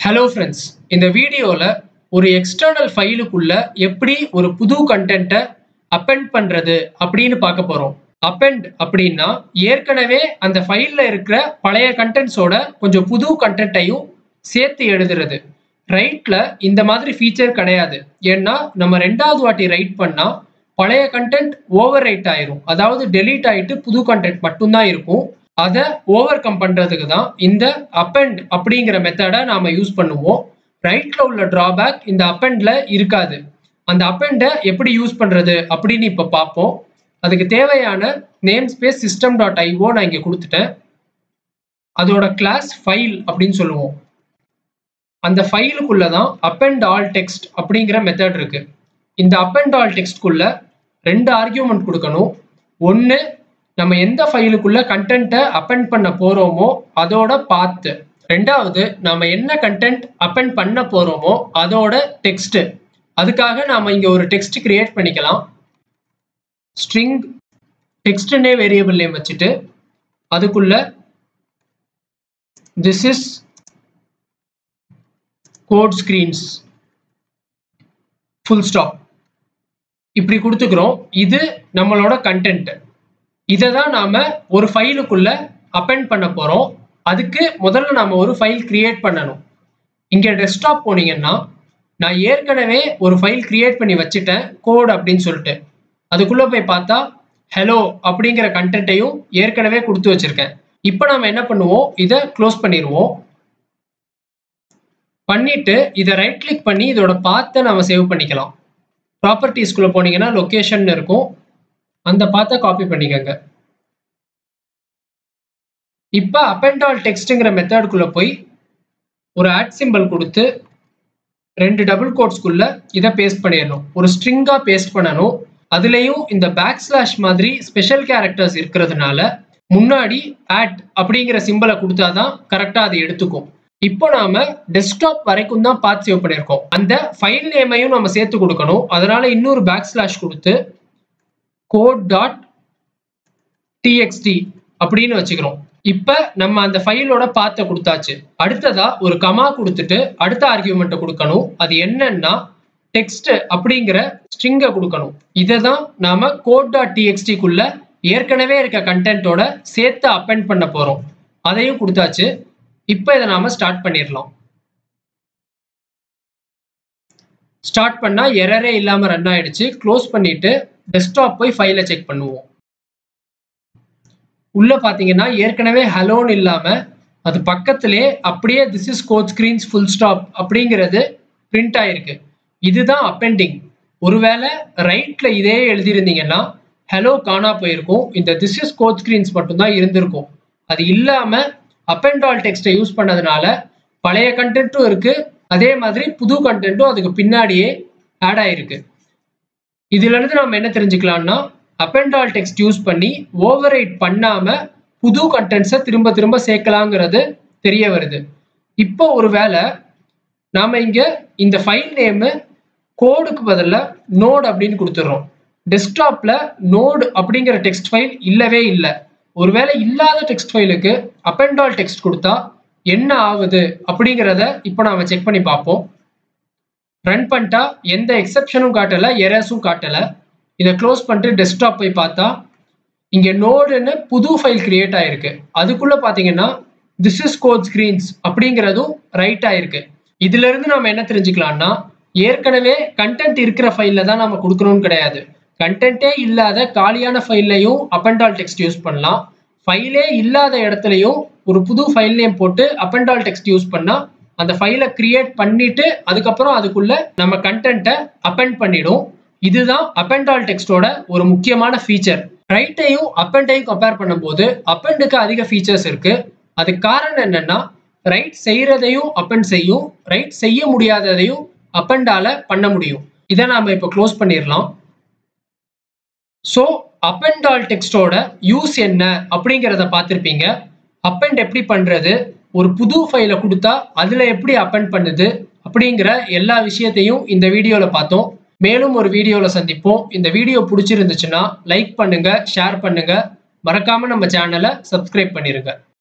hello friends இந்த வீடியோவில் ஒரு எக்ஸ்டர்னல் ஃபைலுக்குள்ள எப்படி ஒரு புது கண்டென்ட்டை அப்பெண்ட் பண்ணுறது அப்படின்னு பார்க்க போகிறோம் அப்பெண்ட் அப்படின்னா ஏற்கனவே அந்த ஃபைலில் இருக்கிற பழைய கண்டென்ட்ஸோட கொஞ்சம் புது கண்டென்ட்டையும் சேர்த்து எழுதுறது ரைட்டில் இந்த மாதிரி ஃபீச்சர் கிடையாது ஏன்னா நம்ம ரெண்டாவது வாட்டி ரைட் பண்ணால் பழைய கண்டென்ட் ஓவர் ரைட் ஆயிரும் அதாவது டெலீட் ஆயிட்டு புது கண்டென்ட் மட்டும்தான் இருக்கும் அதை ஓவர் கம் பண்ணுறதுக்கு தான் இந்த அப்பெண்ட் அப்படிங்கிற மெத்தடை நாம் யூஸ் பண்ணுவோம் ரைட்டில் உள்ள ட்ராபேக் இந்த அப்பெண்டில் இருக்காது அந்த அப்பெண்டை எப்படி யூஸ் பண்ணுறது அப்படின்னு இப்போ பார்ப்போம் அதுக்கு தேவையான name space system dot IO நான் இங்கே கொடுத்துட்டேன் அதோட கிளாஸ் ஃபைல் அப்படின்னு சொல்லுவோம் அந்த ஃபைலுக்குள்ள தான் அப்பெண்ட் ஆல் டெக்ஸ்ட் அப்படிங்கிற மெத்தட் இருக்கு இந்த அப்பெண்ட் ஆல் டெக்ஸ்ட்குள்ள ரெண்டு ஆர்கியூமெண்ட் கொடுக்கணும் ஒன்று நம்ம எந்த ஃபைலுக்குள்ள கண்டென்ட்டை அப்பெண்ட் பண்ண போறோமோ அதோட பாத்து ரெண்டாவது நாம என்ன கண்டென்ட் அப்பெண்ட் பண்ண போறோமோ அதோட டெக்ஸ்ட் அதுக்காக நாம இங்க ஒரு டெக்ஸ்ட் கிரியேட் பண்ணிக்கலாம் ஸ்ட்ரிங் டெக்ஸ்ட்னே வேரியபிள் நேம் வச்சுட்டு அதுக்குள்ள this is code screens full stop இப்படி கொடுத்துக்கிறோம் இது நம்மளோட கண்டென்ட் இதை தான் நாம ஒரு ஃபைலுக்குள்ள அப்பெண்ட் பண்ண போறோம் அதுக்கு முதல்ல நாம ஒரு ஃபைல் கிரியேட் பண்ணணும் இங்க டெஸ்க்டாப் போனீங்கன்னா நான் ஏற்கனவே ஒரு ஃபைல் கிரியேட் பண்ணி வச்சுட்டேன் கோட் அப்படின்னு சொல்லிட்டு அதுக்குள்ள போய் பார்த்தா ஹலோ அப்படிங்கிற கண்டென்ட்டையும் ஏற்கனவே கொடுத்து வச்சிருக்கேன் இப்போ நாம என்ன பண்ணுவோம் இதை க்ளோஸ் பண்ணிடுவோம் பண்ணிட்டு இதை ரைட் கிளிக் பண்ணி இதோட பாத்தை நம்ம சேவ் பண்ணிக்கலாம் ப்ராப்பர்ட்டிஸ்குள்ள போனீங்கன்னா லொக்கேஷன் இருக்கும் அந்த பாத்தை காப்பி பண்ணிக்கோங்க இப்போ அப்பெண்டால் டெக்ஸ்ட்டுங்கிற மெத்தடுக்குள்ள போய் ஒரு ஆட் சிம்பிள் கொடுத்து ரெண்டு டபுள் கோட்ஸ்குள்ள இதை பேஸ்ட் பண்ணிடணும் ஒரு ஸ்ட்ரிங்கா பேஸ்ட் பண்ணணும் அதுலேயும் இந்த பேக் ஸ்லாஷ் மாதிரி ஸ்பெஷல் கேரக்டர்ஸ் இருக்கிறதுனால முன்னாடி ஆட் அப்படிங்கிற சிம்பிளை கொடுத்தாதான் கரெக்டாக அதை எடுத்துக்கும் இப்போ நாம டெஸ்க்டாப் வரைக்கும் தான் பார்த்து சேவ் பண்ணியிருக்கோம் அந்த ஃபைல் நேமையும் நம்ம சேர்த்து கொடுக்கணும் அதனால இன்னொரு பேக் ஸ்லாஷ் கொடுத்து கோட் டாட் டிஎக்ஸ்டி அப்படின்னு வச்சுக்கிறோம் இப்போ நம்ம அந்த ஃபைலோட பாத்தை கொடுத்தாச்சு அடுத்ததா ஒரு கமா கொடுத்துட்டு அடுத்த ஆர்கியூமெண்ட்டை கொடுக்கணும் அது என்னன்னா டெக்ஸ்ட் அப்படிங்கிற ஸ்ட்ரிங்கை கொடுக்கணும் இதை தான் நாம கோட் டாட் டிஎக்ஸ்டிக்குள்ள ஏற்கனவே இருக்க கண்டென்ட்டோட சேர்த்து அப்பெண்ட் பண்ண போறோம் அதையும் கொடுத்தாச்சு இப்போ இதை நாம ஸ்டார்ட் பண்ணிடலாம் ஸ்டார்ட் பண்ணா எரரே இல்லாம ரன் ஆயிடுச்சு க்ளோஸ் பண்ணிட்டு டெஸ்க்டாப் போய் ஃபைலை செக் பண்ணுவோம் உள்ள பாத்தீங்கன்னா ஏற்கனவே ஹலோன்னு இல்லாம அது பக்கத்திலே அப்படியே this is code screens full stop அப்படிங்கிறது பிரிண்ட் ஆயிருக்கு இதுதான் அப்பெண்டிங் ஒருவேளை ரைட்ல இதே எழுதியிருந்தீங்கன்னா ஹலோ காணா போயிருக்கும் இந்த திஸ் இஸ் கோட் ஸ்கிரீன்ஸ் மட்டும்தான் இருந்திருக்கும் அது இல்லாம அப்பெண்ட் ஆல் டெக்ஸ்ட்டை யூஸ் பண்ணதுனால பழைய கண்டென்ட்டும் இருக்கு அதே மாதிரி புது கண்டென்ட்டும் அதுக்கு பின்னாடியே ஆட் ஆயிருக்கு இதுல இருந்து நம்ம என்ன தெரிஞ்சுக்கலாம்னா அப்பெண்ட் ஆல் டெக்ஸ்ட் யூஸ் பண்ணி ஓவர் ரைட் பண்ணாம புது கண்டென்ட்ஸை திரும்ப திரும்ப சேர்க்கலாங்கிறது தெரிய வருது இப்போ ஒருவேளை நாம இங்க இந்த ஃபைல் நேமு கோடுக்கு பதிலாக நோட் அப்படின்னு கொடுத்துட்றோம் டெஸ்க்டாப்ல நோடு அப்படிங்கிற டெக்ஸ்ட் ஃபைல் இல்லவே இல்லை ஒருவேளை இல்லாத டெக்ஸ்ட் ஃபைலுக்கு அப்பெண்டால் டெக்ஸ்ட் கொடுத்தா என்ன ஆகுது அப்படிங்கிறத இப்போ நாம செக் பண்ணி பார்ப்போம் ரன் பண்ணிட்டா எந்த எக்ஸப்ஷனும் காட்டலை எரர்ஸும் காட்டலை இதை க்ளோஸ் பண்ணிட்டு டெஸ்க்டாப் போய் பார்த்தா இங்கே நோடுன்னு புது ஃபைல் கிரியேட் ஆயிருக்கு அதுக்குள்ள பார்த்தீங்கன்னா திஸ் இஸ் கோட் ஸ்கிரீன்ஸ் அப்படிங்கிறதும் ரைட் ஆயிருக்கு இதுல இருந்து நம்ம என்ன தெரிஞ்சுக்கலாம்னா ஏற்கனவே கண்டென்ட் இருக்கிற ஃபைலில் தான் நம்ம கொடுக்கணும்னு கிடையாது கண்டென்ட்டே இல்லாத காலியான ஃபைல்லையும் அப்பெண்டால் டெக்ஸ்ட் யூஸ் பண்ணலாம் ஃபைலே இல்லாத இடத்துலையும் ஒரு புது ஃபைல் நேம் போட்டு அப்பெண்டால் டெக்ஸ்ட் யூஸ் பண்ணா அந்த ஃபைலை கிரியேட் பண்ணிட்டு அதுக்கப்புறம் அதுக்குள்ள நம்ம கண்டென்ட்டை அப்பெண்ட் பண்ணிடும் இதுதான் அப்பெண்டால் டெக்ஸ்டோட ஒரு முக்கியமான ஃபீச்சர் ரைட்டையும் அப்பெண்டையும் கம்பேர் பண்ணும்போது அப்பெண்டுக்கு அதிக ஃபீச்சர்ஸ் இருக்கு அதுக்கு காரணம் என்னன்னா ரைட் செய்யறதையும் அப்பெண்ட் செய்யும் ரைட் செய்ய முடியாததையும் அப்பெண்டால பண்ண முடியும் இதை நாம இப்போ க்ளோஸ் பண்ணிடலாம் ஸோ அப்பெண்ட் ஆல் டெக்ஸ்டோட யூஸ் என்ன அப்படிங்கிறத பார்த்துருப்பீங்க அப்பெண்ட் எப்படி பண்றது ஒரு புது ஃபைலை கொடுத்தா அதுல எப்படி அப்பெண்ட் பண்ணுது அப்படிங்கிற எல்லா விஷயத்தையும் இந்த வீடியோல பார்த்தோம் மேலும் ஒரு வீடியோல சந்திப்போம் இந்த வீடியோ பிடிச்சிருந்துச்சுன்னா லைக் பண்ணுங்க ஷேர் பண்ணுங்க மறக்காம நம்ம சேனலை சப்ஸ்கிரைப் பண்ணிருங்க